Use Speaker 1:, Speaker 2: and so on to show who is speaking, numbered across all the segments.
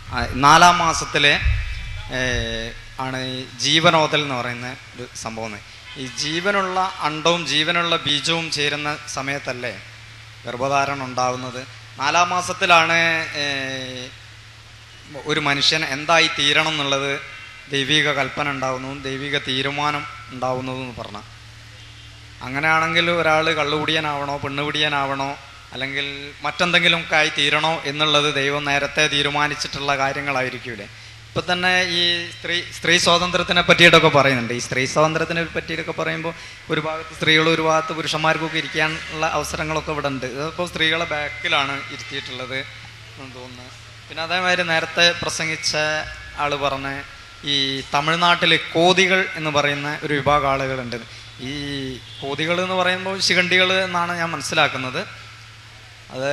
Speaker 1: ആ, നാലാം മാസത്തിലെ ഏഹ്, ആണ് ഈ ജീവനോതൽ എന്ന് പറയുന്ന ഒരു സംഭവം ഈ ജീവനുള്ള അണ്ടവും ജീവനുള്ള ബീജവും ചേരുന്ന സമയത്തല്ലേ ഗർഭധാരണം ഉണ്ടാവുന്നത് നാലാം മാസത്തിലാണ് ഏഹ്, ഒരു മനുഷ്യൻ എന്തായി തീരണം എന്നുള്ളത് ദൈവിക കൽപ്പന ഉണ്ടാവുന്നതും ദൈവിക തീരുമാനം ഉണ്ടാവുന്നതും എന്ന് പറഞ്ഞ അങ്ങനെയാണെങ്കിൽ ഒരാൾ കള്ളുകുടിയനാവണോ പെണ്ണുപിടിയനാവണോ അല്ലെങ്കിൽ മറ്റെന്തെങ്കിലും ഒക്കെ ആയി തീരണോ എന്നുള്ളത് ദൈവം നേരത്തെ തീരുമാനിച്ചിട്ടുള്ള കാര്യങ്ങളായിരിക്കൂലേ ഇപ്പൊ തന്നെ ഈ സ്ത്രീ സ്ത്രീ സ്വാതന്ത്ര്യത്തിനെ പറ്റിയിട്ടൊക്കെ പറയുന്നുണ്ട് ഈ സ്ത്രീ സ്വാതന്ത്ര്യത്തിനെ പറ്റിയിട്ടൊക്കെ പറയുമ്പോൾ ഒരു ഭാഗത്ത് സ്ത്രീകൾ ഒരു ഭാഗത്ത് പുരുഷന്മാർക്കൊക്കെ ഇരിക്കാനുള്ള അവസരങ്ങളൊക്കെ ഇവിടെ ഉണ്ട് ഇതിപ്പോൾ സ്ത്രീകളെ ബാക്കിലാണ് ഇരുത്തിയിട്ടുള്ളത് എന്ന് തോന്നുന്നു പിന്നെ അതേമാതിരി നേരത്തെ പ്രസംഗിച്ച ആള് പറഞ്ഞ ഈ തമിഴ്നാട്ടിൽ കോതികൾ എന്ന് പറയുന്ന ഒരു വിഭാഗം ആളുകളുണ്ട് ഈ കോതികൾ എന്ന് പറയുമ്പോൾ ശിഖണ്ഡികൾ എന്നാണ് ഞാൻ മനസ്സിലാക്കുന്നത് അത്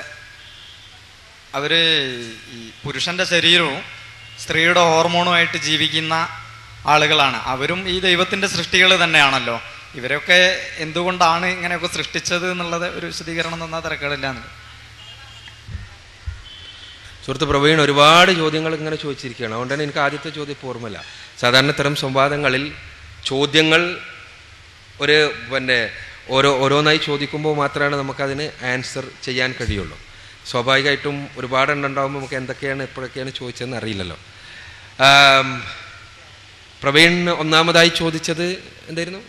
Speaker 1: അവര് ഈ പുരുഷന്റെ ശരീരവും സ്ത്രീയുടെ ഹോർമോണുമായിട്ട് ജീവിക്കുന്ന ആളുകളാണ് അവരും ഈ ദൈവത്തിന്റെ സൃഷ്ടികൾ തന്നെയാണല്ലോ ഇവരൊക്കെ എന്തുകൊണ്ടാണ് ഇങ്ങനെയൊക്കെ സൃഷ്ടിച്ചത് എന്നുള്ളത് ഒരു വിശദീകരണം തന്നാൽ തിരക്കേടില്ല എന്നുള്ളത്
Speaker 2: സുഹൃത്ത് പ്രവീൺ ഒരുപാട് ചോദ്യങ്ങൾ ഇങ്ങനെ ചോദിച്ചിരിക്കുകയാണ് അതുകൊണ്ട് തന്നെ എനിക്ക് ആദ്യത്തെ ചോദ്യം ഇപ്പോൾ ഓർമ്മയില്ല സാധാരണ ഇത്തരം സംവാദങ്ങളിൽ ചോദ്യങ്ങൾ ഒരു പിന്നെ ഓരോ ഓരോന്നായി ചോദിക്കുമ്പോൾ മാത്രമാണ് നമുക്കതിന് ആൻസർ ചെയ്യാൻ കഴിയുള്ളൂ സ്വാഭാവികമായിട്ടും ഒരുപാട് എണ്ണം ഉണ്ടാകുമ്പോൾ നമുക്ക് എന്തൊക്കെയാണ് എപ്പോഴൊക്കെയാണ് ചോദിച്ചതെന്ന് അറിയില്ലല്ലോ ആം, പ്രവീൺ ഒന്നാമതായി ചോദിച്ചത് എന്തായിരുന്നു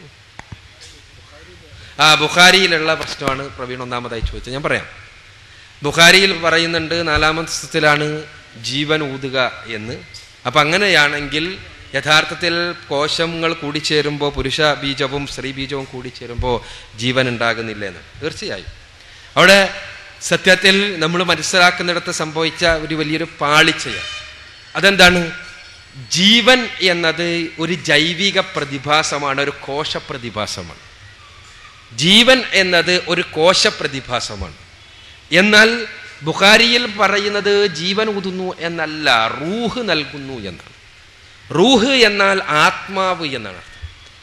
Speaker 2: ആ ബുഖാരിയിലുള്ള പ്രശ്നമാണ് പ്രവീൺ ഒന്നാമതായി ചോദിച്ചത് ഞാൻ പറയാം ബുഖാരിയിൽ പറയുന്നുണ്ട് നാലാമത്തിലാണ് ജീവൻ ഊതുക എന്ന് അപ്പം അങ്ങനെയാണെങ്കിൽ യഥാർത്ഥത്തിൽ കോശങ്ങൾ കൂടിച്ചേരുമ്പോൾ പുരുഷ ബീജവും സ്ത്രീ ബീജവും കൂടിച്ചേരുമ്പോൾ ജീവൻ ഉണ്ടാകുന്നില്ല എന്ന് തീർച്ചയായും അവിടെ സത്യത്തിൽ നമ്മൾ മനസ്സിലാക്കുന്നിടത്ത് സംഭവിച്ച ഒരു വലിയൊരു പാളിച്ചയാണ് അതെന്താണ് ജീവൻ എന്നത് ഒരു ജൈവിക പ്രതിഭാസമാണ് ഒരു കോശ പ്രതിഭാസമാണ് ജീവൻ എന്നത് ഒരു കോശ പ്രതിഭാസമാണ് എന്നാൽ ബുഖാരിയിൽ പറയുന്നത് ജീവൻ ഊതുന്നു എന്നല്ല റൂഹ് നൽകുന്നു എന്നാണ് റൂഹ് എന്നാൽ ആത്മാവ് എന്നാണ് അർത്ഥം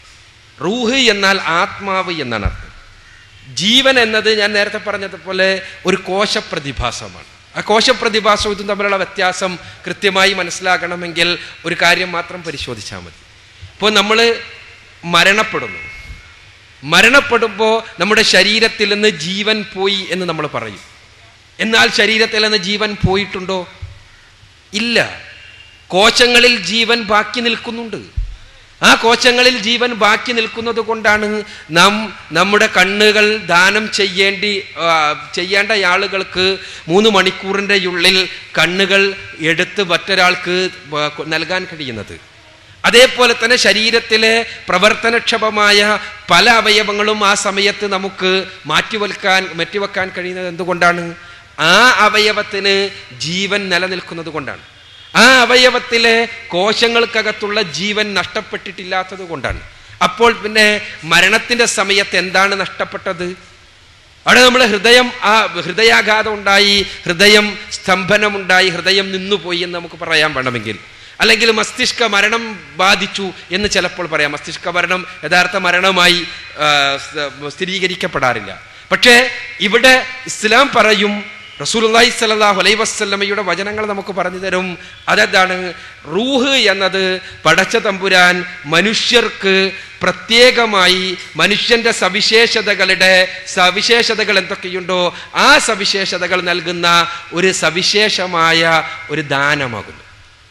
Speaker 2: റൂഹ് എന്നാൽ ആത്മാവ് എന്നാണ് അർത്ഥം ജീവൻ എന്നത് ഞാൻ നേരത്തെ പറഞ്ഞതുപോലെ ഒരു കോശ പ്രതിഭാസമാണ് ആ കോശ പ്രതിഭാസവും ഇതും തമ്മിലുള്ള വ്യത്യാസം കൃത്യമായി മനസ്സിലാക്കണമെങ്കിൽ ഒരു കാര്യം മാത്രം പരിശോധിച്ചാൽ മതി ഇപ്പോൾ നമ്മൾ മരണപ്പെടുന്നു മരണപ്പെടുമ്പോൾ നമ്മുടെ ശരീരത്തിൽ നിന്ന് ജീവൻ പോയി എന്ന് നമ്മൾ പറയും എന്നാൽ ശരീരത്തിൽ നിന്ന് ജീവൻ പോയിട്ടുണ്ടോ ഇല്ല കോശങ്ങളിൽ ജീവൻ ബാക്കി നിൽക്കുന്നുണ്ട് ആ കോശങ്ങളിൽ ജീവൻ ബാക്കി നിൽക്കുന്നത് കൊണ്ടാണ് നാം നമ്മുടെ കണ്ണുകൾ ദാനം ചെയ്യേണ്ടി ആ, ചെയ്യേണ്ട ആളുകൾക്ക് മൂന്ന് മണിക്കൂറിൻ്റെ ഉള്ളിൽ കണ്ണുകൾ എടുത്ത് മറ്റൊരാൾക്ക് വ- നൽകാൻ കഴിയുന്നത് അതേപോലെ തന്നെ ശരീരത്തിലെ പ്രവർത്തനക്ഷമമായ പല അവയവങ്ങളും ആ സമയത്ത് നമുക്ക് മാറ്റിവെക്കാൻ മാറ്റിവെക്കാൻ കഴിയുന്നത് എന്തുകൊണ്ടാണ് ആ അവയവത്തിന് ജീവൻ നിലനിൽക്കുന്നത് കൊണ്ടാണ് ആ അവയവത്തിലെ കോശങ്ങൾക്കകത്തുള്ള ജീവൻ നഷ്ടപ്പെട്ടിട്ടില്ലാത്തത് കൊണ്ടാണ് അപ്പോൾ പിന്നെ മരണത്തിന്റെ സമയത്ത് എന്താണ് നഷ്ടപ്പെട്ടത് അവിടെ നമ്മൾ ഹൃദയം ആ ഹൃദയാഘാതം ഉണ്ടായി ഹൃദയം സ്തംഭനമുണ്ടായി ഹൃദയം നിന്നുപോയി എന്ന് നമുക്ക് പറയാൻ വേണമെങ്കിൽ അല്ലെങ്കിൽ മസ്തിഷ്ക മരണം ബാധിച്ചു എന്ന് ചിലപ്പോൾ പറയാം മസ്തിഷ്ക മരണം യഥാർത്ഥ മരണമായി ആ, സ്ഥ- സ്ഥിരീകരിക്കപ്പെടാറില്ല പക്ഷേ ഇവിടെ ഇസ്ലാം പറയും റസൂലുള്ളാഹി സ്വല്ലല്ലാഹു അലൈഹി വസല്ലമയുടെ വചനങ്ങൾ നമുക്ക് പറഞ്ഞു തരും അതെന്താണ് റൂഹ് എന്നത് പടച്ച തമ്പുരാൻ മനുഷ്യർക്ക് പ്രത്യേകമായി മനുഷ്യന്റെ സവിശേഷതകളുടെ സവിശേഷതകൾ എന്തൊക്കെയുണ്ടോ ആ സവിശേഷതകൾ നൽകുന്ന ഒരു സവിശേഷമായ ഒരു ദാനമാകുന്നു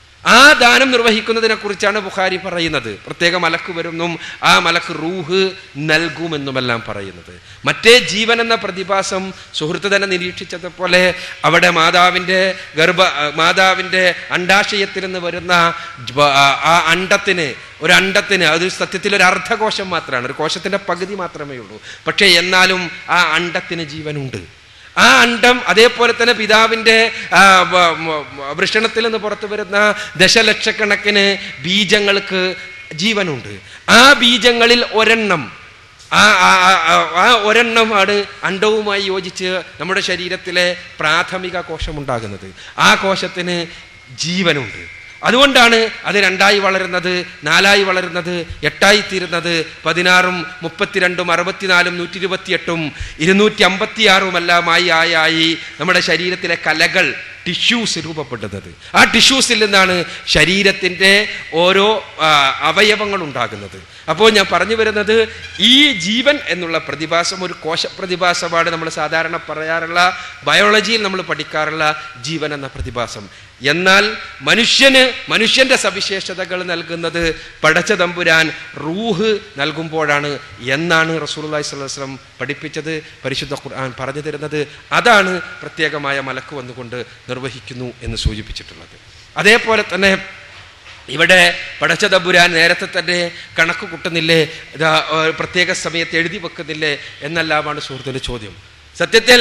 Speaker 2: ആ ദാനം നിർവഹിക്കുന്നതിനെ കുറിച്ചാണ് ബുഖാരി പറയുന്നത് പ്രത്യേക മലക്ക് വരുമെന്നും ആ മലക്ക് റൂഹ് നൽകുമെന്നുമെല്ലാം പറയുന്നത് മറ്റേ ജീവൻ എന്ന പ്രതിഭാസം സുഹൃത്ത് തന്നെ നിരീക്ഷിച്ചതുപോലെ അവിടെ മാതാവിൻ്റെ ഗർഭ മാതാവിൻ്റെ അണ്ടാശയത്തിൽ നിന്ന് വരുന്ന ജ്വ- ആ- ആ അണ്ടത്തിന് ഒരു അണ്ടത്തിന് അത് സത്യത്തിൽ ഒരു അർദ്ധകോശം മാത്രമാണ് ഒരു കോശത്തിൻ്റെ പകുതി മാത്രമേ ഉള്ളൂ പക്ഷേ എന്നാലും ആ അണ്ടത്തിന് ജീവനുണ്ട് ആ അണ്ടം അതേപോലെ തന്നെ പിതാവിൻ്റെ ആ, വ- വ- വൃഷണത്തിൽ നിന്ന് പുറത്തു വരുന്ന ദശലക്ഷക്കണക്കിന് ബീജങ്ങൾക്ക് ജീവനുണ്ട് ആ ബീജങ്ങളിൽ ഒരെണ്ണം ആ ആ- ആ- ആ- ആ ഒരെണ്ണമാണ് അണ്ടവുമായി യോജിച്ച് നമ്മുടെ ശരീരത്തിലെ പ്രാഥമിക കോശമുണ്ടാകുന്നത് ആ കോശത്തിന് ജീവനുണ്ട് അതുകൊണ്ടാണ് അത് രണ്ടായി വളരുന്നത് നാലായി വളരുന്നത് എട്ടായി തീരുന്നത് പതിനാറും മുപ്പത്തിരണ്ടും അറുപത്തിനാലും നൂറ്റി ഇരുപത്തിയെട്ടും ഇരുന്നൂറ്റി അമ്പത്തിയാറുമെല്ലാമായി ആയി ആയി നമ്മുടെ ശരീരത്തിലെ കലകൾ ടിഷ്യൂസ് രൂപപ്പെടുന്നത് ആ ടിഷ്യൂസിൽ നിന്നാണ് ശരീരത്തിൻ്റെ ഓരോ ആ, അവയവങ്ങൾ ഉണ്ടാകുന്നത് അപ്പോൾ ഞാൻ പറഞ്ഞു വരുന്നത് ഈ ജീവൻ എന്നുള്ള പ്രതിഭാസം ഒരു കോശ പ്രതിഭാസമാണ് നമ്മൾ സാധാരണ പറയാറുള്ള ബയോളജിയിൽ നമ്മൾ പഠിക്കാറുള്ള ജീവൻ എന്ന പ്രതിഭാസം എന്നാൽ മനുഷ്യന് മനുഷ്യന്റെ സവിശേഷതകൾ നൽകുന്നത് പടച്ച തമ്പുരാൻ റൂഹ് നൽകുമ്പോഴാണ് എന്നാണ് റസൂലുള്ളാഹി സ്വല്ലല്ലാഹു അലൈഹി വസല്ലം പഠിപ്പിച്ചത് പരിശുദ്ധ ഖുർആൻ പറഞ്ഞു തരുന്നത് അതാണ് പ്രത്യേകമായ മലക്ക് വന്നുകൊണ്ട് നിർവഹിക്കുന്നു എന്ന് സൂചിപ്പിച്ചിട്ടുള്ളത് അതേപോലെ തന്നെ ഇവിടെ പടച്ച തമ്പുരാൻ നേരത്തെ തന്നെ കണക്ക് കൂട്ടുന്നില്ലേ ഇതാ ഏർ, പ്രത്യേക സമയത്ത് എഴുതി വെക്കുന്നില്ലേ എന്നെല്ലാമാണ് സുഹൃത്തിൻ്റെ ചോദ്യം സത്യത്തിൽ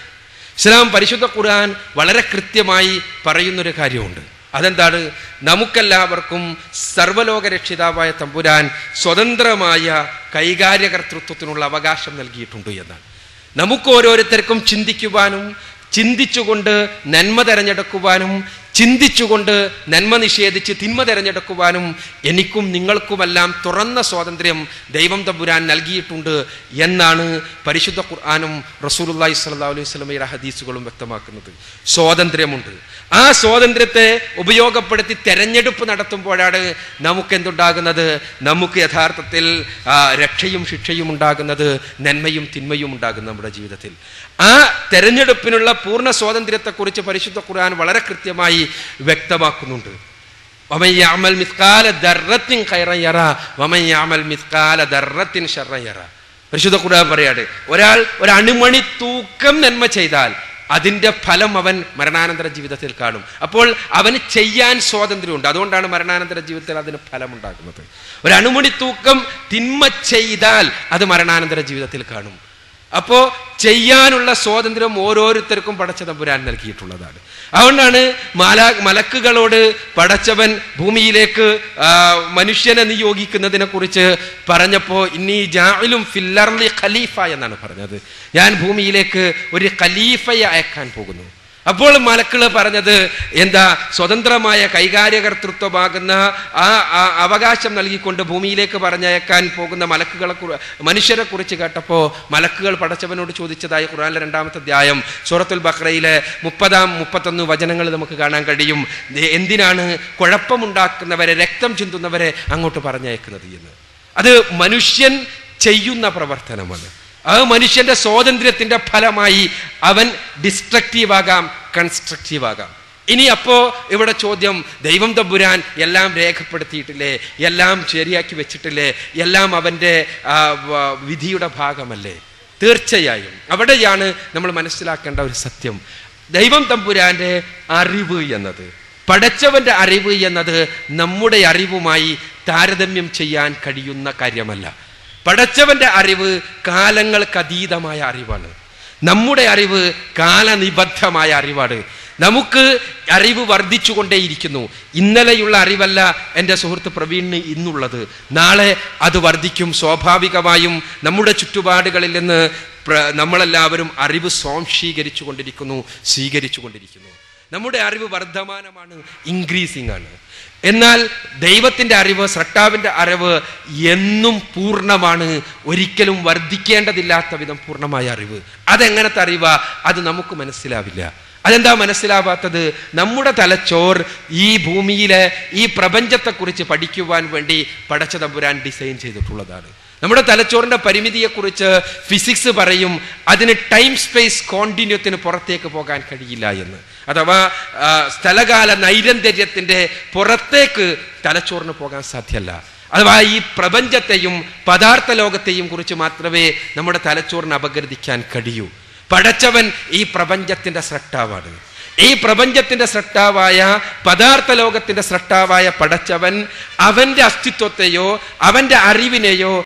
Speaker 2: ഇസ്ലാം പരിശുദ്ധ ഖുർആൻ വളരെ കൃത്യമായി പറയുന്നൊരു കാര്യമുണ്ട് അതെന്താണ് നമുക്കെല്ലാവർക്കും സർവലോക രക്ഷിതാവായ തമ്പുരാൻ സ്വതന്ത്രമായ കൈകാര്യകർത്തൃത്വത്തിനുള്ള അവകാശം നൽകിയിട്ടുണ്ട് എന്നാണ് നമുക്ക് ഓരോരുത്തർക്കും ചിന്തിക്കുവാനും ചിന്തിച്ചുകൊണ്ട് നന്മ തിരഞ്ഞെടുക്കുവാനും ചിന്തിച്ചുകൊണ്ട് നന്മ നിഷേധിച്ച് തിന്മ തിരഞ്ഞെടുക്കുവാനും എനിക്കും നിങ്ങൾക്കുമെല്ലാം തുറന്ന സ്വാതന്ത്ര്യം ദൈവം തമ്പുരാൻ നൽകിയിട്ടുണ്ട് എന്നാണ് പരിശുദ്ധ ഖുർആാനും റസൂലുള്ളാഹി സ്വല്ലല്ലാഹു അലൈഹി വസല്ലമയുടെ ഹദീസുകളും വ്യക്തമാക്കുന്നത് സ്വാതന്ത്ര്യമുണ്ട് ആ സ്വാതന്ത്ര്യത്തെ ഉപയോഗപ്പെടുത്തി തെരഞ്ഞെടുപ്പ് നടത്തുമ്പോഴാണ് നമുക്ക് എന്തുണ്ടാകുന്നത് നമുക്ക് യഥാർത്ഥത്തിൽ ആ, രക്ഷയും ശിക്ഷയും ഉണ്ടാകുന്നത് നന്മയും തിന്മയും ഉണ്ടാകും നമ്മുടെ ജീവിതത്തിൽ ആ തെരഞ്ഞെടുപ്പിനുള്ള പൂർണ്ണ സ്വാതന്ത്ര്യത്തെക്കുറിച്ച് പരിശുദ്ധ ഖുർആൻ വളരെ കൃത്യമായി വ്യക്തമാക്കുന്നുണ്ട് വമൻ യഅമൽ മിസ്കാല ദർറത്തിൻ ഖൈറൻ യറ വമൻ യഅമൽ മിസ്കാല ദർറത്തിൻ ശർറൻ യറ പരിശുദ്ധ ഖുർആൻ പറയാണ് ഒരാൾ ഒരു അണുമണി തൂക്കം നന്മ ചെയ്താൽ അതിന്റെ ഫലം അവൻ മരണാനന്തര ജീവിതത്തിൽ കാണും അപ്പോൾ അവന് ചെയ്യാൻ സ്വാതന്ത്ര്യമുണ്ട് അതുകൊണ്ടാണ് മരണാനന്തര ജീവിതത്തിൽ അതിന് ഫലമുണ്ടാകുന്നത് ഒരു അണുമണി തൂക്കം തിന്മ ചെയ്താൽ അത് മരണാനന്തര ജീവിതത്തിൽ കാണും അപ്പോ ചെയ്യാനുള്ള സ്വാതന്ത്ര്യം ഓരോരുത്തർക്കും പടച്ച തമ്പുരാൻ നൽകിയിട്ടുള്ളതാണ് അതുകൊണ്ടാണ് മാല മലക്കുകളോട് പടച്ചവൻ ഭൂമിയിലേക്ക് ആ, മനുഷ്യനെ നിയോഗിക്കുന്നതിനെ കുറിച്ച് പറഞ്ഞപ്പോ ഇന്നീ ജാഇലും ഫില്ലർലി ഖലീഫ എന്നാണ് പറഞ്ഞത് ഞാൻ ഭൂമിയിലേക്ക് ഒരു ഖലീഫയെ അയക്കാൻ പോകുന്നു അപ്പോൾ മലക്കള് പറഞ്ഞത് എന്താ സ്വതന്ത്രമായ കൈകാര്യകർത്തൃത്വമാകുന്ന ആ ആ അവകാശം നൽകിക്കൊണ്ട് ഭൂമിയിലേക്ക് പറഞ്ഞയക്കാൻ പോകുന്ന മലക്കുകളെ കുറി- മനുഷ്യരെ കുറിച്ച് കേട്ടപ്പോൾ മലക്കുകൾ പടച്ചവനോട് ചോദിച്ചതായി ഖുറാനിലെ രണ്ടാമത്തെ അധ്യായം സൂറത്തുൽ ബക്രയിലെ മുപ്പതാം മുപ്പത്തൊന്ന് വചനങ്ങൾ നമുക്ക് കാണാൻ കഴിയും ദേ, എന്തിനാണ് കുഴപ്പമുണ്ടാക്കുന്നവരെ രക്തം ചിന്തുന്നവരെ അങ്ങോട്ട് പറഞ്ഞയക്കുന്നത് എന്ന് അത് മനുഷ്യൻ ചെയ്യുന്ന പ്രവർത്തനമാണ് ആ മനുഷ്യന്റെ സ്വാതന്ത്ര്യത്തിന്റെ ഫലമായി അവൻ ഡിസ്ട്രക്റ്റീവ് ആകാം കൺസ്ട്രക്റ്റീവ് ആകാം ഇനി അപ്പോ ഇവിടെ ചോദ്യം ദൈവം തമ്പുരാൻ എല്ലാം രേഖപ്പെടുത്തിയിട്ടില്ലേ എല്ലാം ശരിയാക്കി വെച്ചിട്ടില്ലേ എല്ലാം അവന്റെ ആ, വ- വിധിയുടെ ഭാഗമല്ലേ തീർച്ചയായും അവിടെയാണ് നമ്മൾ മനസ്സിലാക്കേണ്ട ഒരു സത്യം ദൈവം തമ്പുരാന്റെ അറിവ് എന്നത് പടച്ചവന്റെ അറിവ് എന്നത് നമ്മുടെ അറിവുമായി താരതമ്യം ചെയ്യാൻ കഴിയുന്ന കാര്യമല്ല പടച്ചവന്റെ അറിവ് കാലങ്ങൾക്ക് അതീതമായ അറിവാണ് നമ്മുടെ അറിവ് കാലനിബദ്ധമായ അറിവാണ് നമുക്ക് അറിവ് വർദ്ധിച്ചുകൊണ്ടേയിരിക്കുന്നു ഇന്നലെയുള്ള അറിവല്ല എൻ്റെ സുഹൃത്ത് പ്രവീണിന് ഇന്നുള്ളത് നാളെ അത് വർദ്ധിക്കും സ്വാഭാവികമായും നമ്മുടെ ചുറ്റുപാടുകളിൽ നിന്ന് പ്ര- നമ്മളെല്ലാവരും അറിവ് സ്വാംശീകരിച്ചു കൊണ്ടിരിക്കുന്നു സ്വീകരിച്ചു കൊണ്ടിരിക്കുന്നു നമ്മുടെ അറിവ് വർദ്ധമാനമാണ് ഇൻക്രീസിംഗ് ആണ് എന്നാൽ ദൈവത്തിന്റെ അറിവ് സൃഷ്ടാവിന്റെ അറിവ് എന്നും പൂർണ്ണമാണ് ഒരിക്കലും വർദ്ധിക്കേണ്ടതില്ലാത്ത വിധം പൂർണ്ണമായ അറിവ് അതെങ്ങനത്തെ അറിവാ അത് നമുക്ക് മനസ്സിലാവില്ല അതെന്താ മനസ്സിലാവാത്തത് നമ്മുടെ തലച്ചോർ ഈ ഭൂമിയിലെ ഈ പ്രപഞ്ചത്തെക്കുറിച്ച് പഠിക്കുവാൻ വേണ്ടി പടച്ച തമ്പുരാൻ ഡിസൈൻ ചെയ്തിട്ടുള്ളതാണ് നമ്മുടെ തലച്ചോറിന്റെ പരിമിതിയെക്കുറിച്ച് ഫിസിക്സ് പറയും അതിന് ടൈം സ്പേസ് കോണ്ടിന്യൂത്തിന് പുറത്തേക്ക് പോകാൻ കഴിയില്ല എന്ന് അഥവാ ആ, സ്ഥലകാല നൈരന്തര്യത്തിന്റെ പുറത്തേക്ക് തലച്ചോറിന് പോകാൻ സാധ്യമല്ല അഥവാ ഈ പ്രപഞ്ചത്തെയും പദാർത്ഥ ലോകത്തെയും കുറിച്ച് മാത്രമേ നമ്മുടെ തലച്ചോറിന് അപഗ്രഥിക്കാൻ കഴിയൂ പടച്ചവൻ ഈ പ്രപഞ്ചത്തിന്റെ സ്രഷ്ടാവാണ് ഈ പ്രപഞ്ചത്തിന്റെ സ്രഷ്ടാവായ പദാർത്ഥ ലോകത്തിന്റെ സ്രഷ്ടാവായ പടച്ചവൻ അവന്റെ അസ്തിത്വത്തെയോ അവന്റെ അറിവിനെയോ